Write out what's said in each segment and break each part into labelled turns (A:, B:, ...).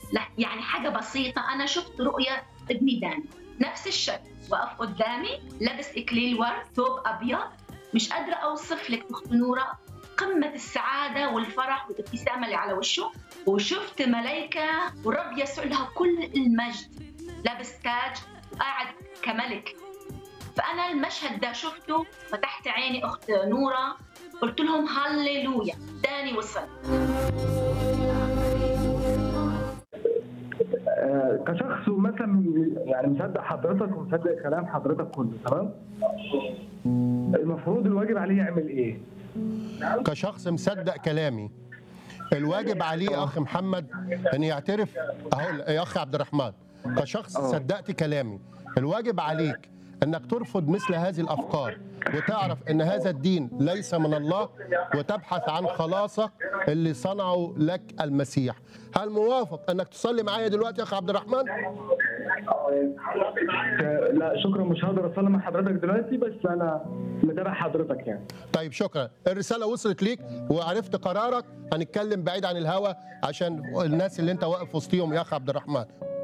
A: لا- يعني حاجة بسيطة أنا شفت رؤية ابني داني نفس الشكل وقف قدامي لابس إكليل ورد ثوب أبيض مش قادرة أوصف لك أخت نورة قمة السعادة والفرح والابتسامة اللي على وشه وشفت ملايكة ورب يسوع لها كل المجد لابس تاج وقاعد كملك فأنا المشهد ده شفته فتحت عيني أخت نورة قلت لهم هللويا داني وصل
B: آه، كشخص مثلا يعني مصدق حضرتك ومصدق كلام حضرتك كله تمام المفروض الواجب عليه يعمل ايه
C: كشخص مصدق كلامي الواجب عليه يا اخ محمد ان يعترف اهو يا اخ عبد الرحمن كشخص
B: أه.
C: صدقت كلامي الواجب عليك انك ترفض مثل هذه الافكار وتعرف ان هذا الدين ليس من الله وتبحث عن خلاصك اللي صنعه لك المسيح هل موافق انك تصلي معايا دلوقتي يا اخ عبد الرحمن
B: آه، لا شكرا مش هقدر اصلي مع حضرتك دلوقتي بس انا متابع حضرتك يعني
C: طيب شكرا الرسالة وصلت ليك وعرفت قرارك هنتكلم بعيد عن الهوا عشان الناس اللي انت واقف وسطيهم يا اخ عبد الرحمن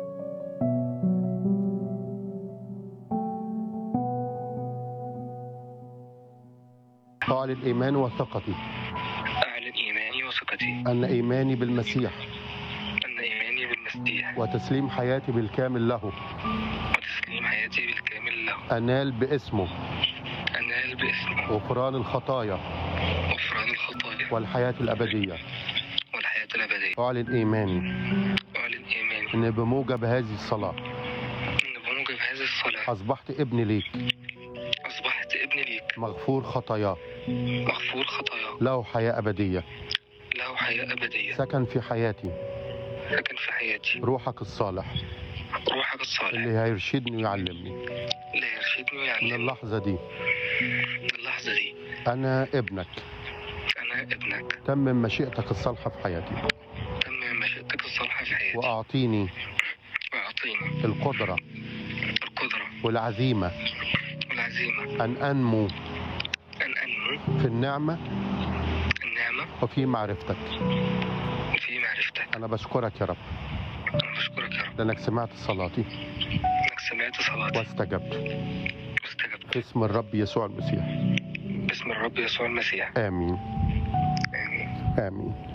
C: أعلن إيماني وثقتي
D: أعلن إيماني وثقتي
C: أن إيماني بالمسيح
D: أن إيماني بالمسيح
C: وتسليم حياتي بالكامل له
D: وتسليم حياتي بالكامل له
C: أنال باسمه
D: أنال باسمه
C: غفران الخطايا
D: غفران الخطايا
C: والحياة الأبدية
D: والحياة الأبدية
C: أعلن إيماني
D: أعلن إيماني
C: أن بموجب هذه الصلاة
D: أن بموجب هذه الصلاة
C: أصبحت ابن ليك
D: أصبحت ابن ليك
C: مغفور خطاياه
D: مغفور خطاياه
C: له حياة أبدية
D: له حياة أبدية
C: سكن في حياتي
D: سكن في حياتي
C: روحك الصالح
D: روحك الصالح
C: اللي هيرشدني ويعلمني
D: لا يرشدني
C: من
D: ويعلمني
C: اللحظة دي
D: من اللحظة دي
C: أنا ابنك
D: أنا ابنك
C: تمم مشيئتك الصالحة في حياتي
D: تم مشيئتك الصالحة في حياتي
C: وأعطيني
D: وأعطيني
C: القدرة
D: القدرة
C: والعزيمة
D: والعزيمة
C: أن أنمو
D: أن أنمو
C: في النعمة
D: النعمة
C: وفي معرفتك
D: وفي معرفتك
C: أنا بشكرك يا رب
D: أنا بشكرك يا رب
C: لأنك سمعت صلاتي
D: إنك سمعت صلاتي
C: واستجبت
D: واستجبت
C: في اسم الرب يسوع المسيح
D: باسم الرب يسوع المسيح
C: آمين
D: آمين
C: آمين